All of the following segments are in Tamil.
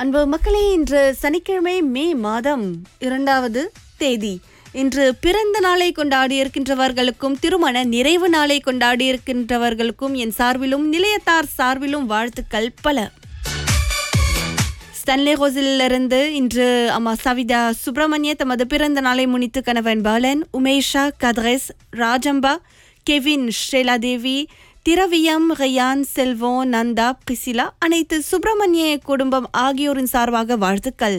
அன்பு மக்களே இன்று சனிக்கிழமை மே மாதம் இரண்டாவது தேதி இன்று பிறந்த நாளை கொண்டாடி இருக்கின்றவர்களுக்கும் திருமண நிறைவு நாளை கொண்டாடி இருக்கின்றவர்களுக்கும் என் சார்பிலும் நிலையத்தார் சார்பிலும் வாழ்த்துக்கள் பல ஸ்டன்லே ஹோசிலிருந்து இன்று அம்மா சவிதா சுப்பிரமணிய தமது பிறந்த நாளை முன்னிட்டு கணவன் பாலன் உமேஷா கத்ரேஸ் ராஜம்பா கெவின் ஸ்ரேலாதேவி திரவியம் ரயான் செல்வம் நந்தா பிசிலா அனைத்து சுப்பிரமணிய குடும்பம் ஆகியோரின் சார்பாக வாழ்த்துக்கள்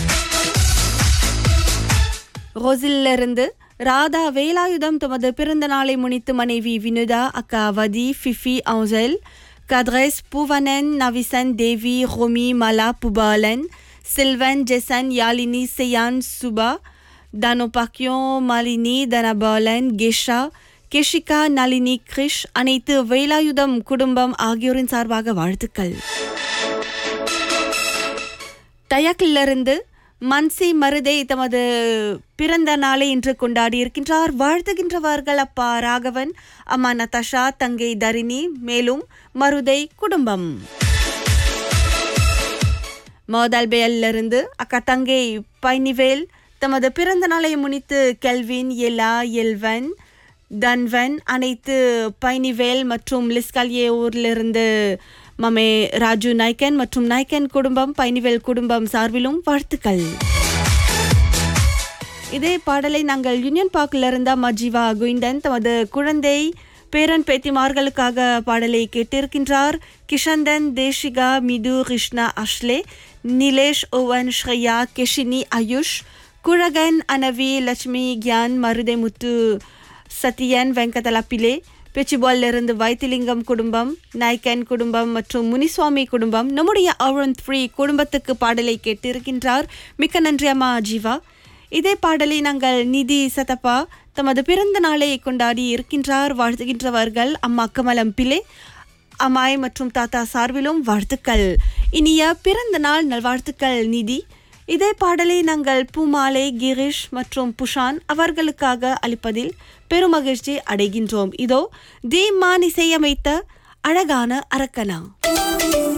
ரோசிலிருந்து ராதா வேலாயுதம் தமது பிறந்த நாளை முன்னிட்டு மனைவி வினுதா அக்கா வதி ஃபிஃபி அவுசல் கத்ரேஸ் பூவனன் நவிசன் தேவி ரோமி மலா புபாலன் சில்வன் ஜெசன் யாழினி செயான் சுபா தனோபாக்கியோ மாலினி தனபாலன் கெஷா கெஷிகா நளினி கிரிஷ் அனைத்து வேலாயுதம் குடும்பம் ஆகியோரின் சார்பாக வாழ்த்துக்கள் தயக்கிலிருந்து மன்சி மருதை தமது பிறந்த நாளை இன்று கொண்டாடி இருக்கின்றார் வாழ்த்துகின்றவர்கள் அப்பா ராகவன் அம்மா நதஷா தங்கை தரிணி மேலும் மருதை குடும்பம் மோதல்பேலிருந்து அக்கா தங்கை பைனிவேல் தமது பிறந்த நாளை முன்னிட்டு கெல்வின் எலா எல்வன் தன்வன் அனைத்து பைனிவேல் மற்றும் லிஸ்காலியே ஊரிலிருந்து மமே ராஜு நாய்க்கன் மற்றும் நாய்க்கன் குடும்பம் பைனிவேல் குடும்பம் சார்பிலும் வாழ்த்துக்கள் இதே பாடலை நாங்கள் யூனியன் பார்க்கில் இருந்த மஜிவா குயிண்டன் தமது குழந்தை பேரன் பேத்திமார்களுக்காக பாடலை கேட்டிருக்கின்றார் கிஷந்தன் தேஷிகா மிது கிருஷ்ணா அஷ்லே நிலேஷ் ஓவன் ஸ்ரேயா கெஷினி ஆயுஷ் குழகன் அனவி லட்சுமி கியான் மருதைமுத்து சத்யன் வெங்கடலப்பிலே பெச்சிபால்ல இருந்து வைத்திலிங்கம் குடும்பம் நாய்க்கன் குடும்பம் மற்றும் முனிசுவாமி குடும்பம் நம்முடைய அவரன் த்ரீ குடும்பத்துக்கு பாடலை கேட்டிருக்கின்றார் மிக்க நன்றி அம்மா ஜீவா இதே பாடலை நாங்கள் நிதி சதப்பா தமது பிறந்த நாளை கொண்டாடி இருக்கின்றார் வாழ்த்துகின்றவர்கள் அம்மா கமலம் பிலே அம்மாய் மற்றும் தாத்தா சார்பிலும் வாழ்த்துக்கள் இனிய பிறந்த நாள் நல்வாழ்த்துக்கள் நிதி இதே பாடலை நாங்கள் பூமாலை கிரீஷ் மற்றும் புஷான் அவர்களுக்காக அளிப்பதில் பெருமகிழ்ச்சி அடைகின்றோம் இதோ தி மான் இசையமைத்த அழகான அரக்கனா